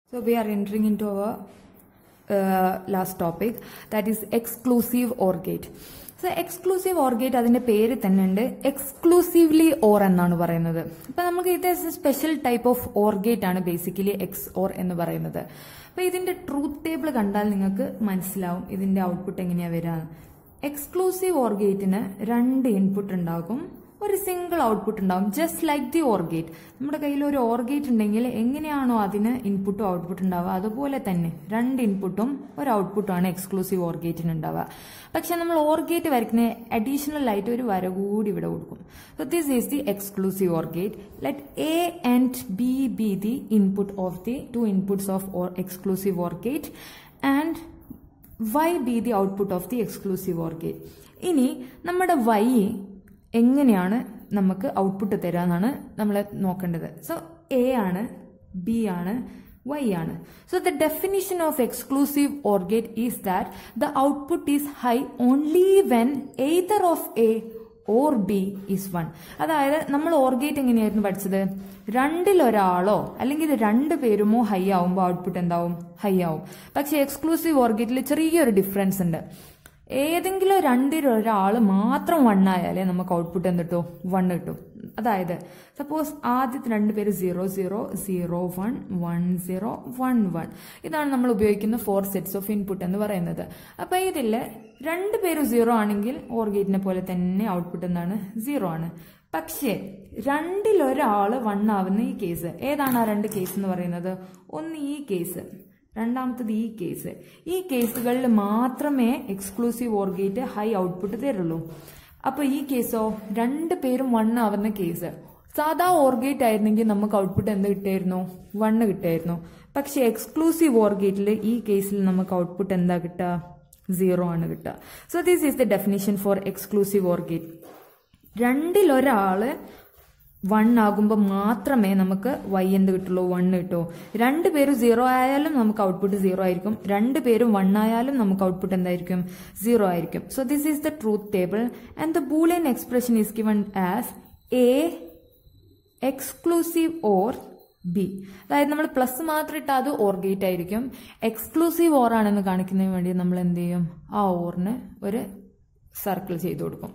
So we are entering into our uh, last topic that is exclusive OR gate. So exclusive OR gate അതിന്റെ പേര് തന്നെ ഉണ്ട് exclusively or എന്നാണ് പറയുന്നത് അപ്പൊ നമുക്ക് ഇത് special type of OR gate ആണ് ബേസിക്കലി എക്സ് ഓർ എന്ന് പറയുന്നത് അപ്പൊ ഇതിന്റെ ട്രൂത്ത് ടേബിൾ കണ്ടാൽ നിങ്ങൾക്ക് മനസ്സിലാവും ഇതിന്റെ ഔട്ട്പുട്ട് എങ്ങനെയാ വരിക എക്സ്ക്ലൂസീവ് ഓർ ഗേറ്റിന് രണ്ട് ഇൻപുട്ട് ഉണ്ടാകും ഒരു സിംഗിൾ ഔട്ട്പുട്ട് ഉണ്ടാവും just like the OR gate നമ്മുടെ കയ്യിൽ ഒരു ഓർ ഗേറ്റ് ഉണ്ടെങ്കിൽ എങ്ങനെയാണോ അതിന് ഇൻപുട്ടും ഔട്ട്പുട്ട് ഉണ്ടാവുക അതുപോലെ തന്നെ രണ്ട് ഇൻപുട്ടും ഒരു ഔട്ട്പുട്ടും ആണ് എക്സ്ക്ലൂസീവ് ഓർ ഗേറ്റിന് ഉണ്ടാവുക പക്ഷെ നമ്മൾ ഓർ ഗേറ്റ് വരയ്ക്കുന്ന അഡീഷണൽ ആയിട്ട് ഒരു വര കൂടി ഇവിടെ കൊടുക്കും so this is the exclusive OR gate let A and B be the input of the two inputs of OR exclusive OR gate and Y be the output of the exclusive OR gate ഇനി നമ്മുടെ Y എങ്ങനെയാണ് നമുക്ക് output തരിക എന്നാണ് നമ്മൾ നോക്കേണ്ടത് so A ആണ് B ആണ് വൈ ആണ് so the definition of exclusive OR gate is that the output is high only when either of A or B is one അതായത് നമ്മൾ ഓർഗേറ്റ് എങ്ങനെയായിരുന്നു പഠിച്ചത് രണ്ടിലൊരാളോ അല്ലെങ്കിൽ ഇത് രണ്ട് പേരുമോ ഹൈ ആവുമ്പോൾ ഔട്ട്പുട്ട് എന്താവും ഹൈ ആവും പക്ഷെ എക്സ്ക്ലൂസീവ് ഓർഗേറ്റിൽ ചെറിയൊരു ഡിഫറൻസ് ഉണ്ട് ഏതെങ്കിലും രണ്ടിലൊരാൾ മാത്രം വൺ ആയാലേ നമുക്ക് ഔട്ട്പുട്ട് എന്ത് കിട്ടും വൺ കിട്ടും അതായത് സപ്പോസ് ആദ്യത്തെ രണ്ട് പേര് zero zero zero one one zero one one ഇതാണ് നമ്മൾ ഉപയോഗിക്കുന്ന ഫോർ സെറ്റ്സ് ഓഫ് ഇൻപുട്ട് എന്ന് പറയുന്നത് അപ്പൊ ഇതിൽ രണ്ട് പേര് സീറോ ആണെങ്കിൽ ഓർ ഗേറ്റിനെ പോലെ തന്നെ ഔട്ട്പുട്ട് എന്താണ് സീറോ ആണ് പക്ഷേ രണ്ടിലൊരാൾ വൺ ആവുന്ന ഈ കേസ് ഏതാണ് ആ രണ്ട് കേസ് എന്ന് പറയുന്നത് ഒന്ന് ഈ കേസ് രണ്ടാമത്തത് ഈ കേസ് ഈ കേസുകളിൽ മാത്രമേ exclusive OR gate high output തരുള്ളൂ അപ്പൊ ഈ കേസോ രണ്ട് പേരും വൺ ആവുന്ന കേസ് സാധാ ഓർഗേറ്റ് ആയിരുന്നെങ്കിൽ നമുക്ക് ഔട്ട്പുട്ട് എന്ത് കിട്ടായിരുന്നു വണ്ണ് കിട്ടായിരുന്നു പക്ഷെ എക്സ്ക്ലൂസീവ് ഓർഗേറ്റിൽ ഈ കേസിൽ നമുക്ക് ഔട്ട്പുട്ട് എന്താ കിട്ടുക സീറോ ആണ് കിട്ടുക so this is the definition for exclusive OR gate രണ്ടിലൊരാള് വൺ ആകുമ്പോൾ മാത്രമേ നമുക്ക് വൈ എന്ത് കിട്ടുള്ളൂ വൺ കിട്ടൂ രണ്ട് പേരും സീറോ ആയാലും നമുക്ക് ഔട്ട്പുട്ട് സീറോ ആയിരിക്കും രണ്ട് പേരും വൺ ആയാലും നമുക്ക് ഔട്ട്പുട്ട് എന്തായിരിക്കും സീറോ ആയിരിക്കും so this is the truth table and the Boolean expression is given as A exclusive OR B അതായത് നമ്മൾ പ്ലസ് മാത്രം ഇട്ടാൽ അത് ഓർ ഗേറ്റ് ആയിരിക്കും എക്സ്ക്ലൂസീവ് ഓർ ആണെന്ന് കാണിക്കുന്നതിന് വേണ്ടി നമ്മൾ എന്ത് ചെയ്യും ആ ഓറിന് ഒരു സർക്കിൾ ചെയ്ത് കൊടുക്കും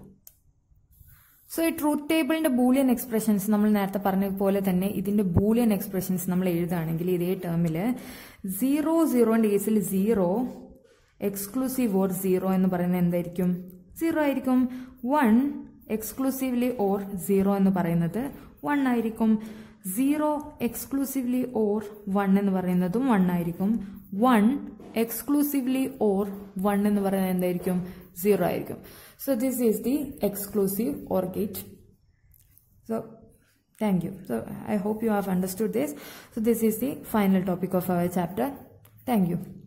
സോ ഈ ട്രൂത്ത് ടേബിളിന്റെ ബൂളിയൻ എക്സ്പ്രഷൻസ് നമ്മൾ നേരത്തെ പറഞ്ഞ പോലെ തന്നെ ഇതിന്റെ ബൂളിയൻ എക്സ്പ്രഷൻസ് നമ്മൾ എഴുതുകയാണെങ്കിൽ ഇതേ ടേമിൽ സീറോ സീറോന്റെ കേസിൽ സീറോ എക്സ്ക്ലൂസീവ് ഓർ സീറോ എന്ന് പറയുന്നത് എന്തായിരിക്കും സീറോ ആയിരിക്കും വൺ എക്സ്ക്ലൂസീവ്ലി ഓർ സീറോ എന്ന് പറയുന്നത് വൺ ആയിരിക്കും സീറോ എക്സ്ക്ലൂസീവ്ലി ഓർ വൺ എന്ന് പറയുന്നതും വൺ ആയിരിക്കും വൺ എക്സ്ക്ലൂസീവ്ലി ഓർ വൺ എന്ന് പറയുന്നത് എന്തായിരിക്കും സീറോ ആയിരിക്കും So this is the exclusive OR gate. So thank you. So I hope you have understood this. So this is the final topic of our chapter. Thank you.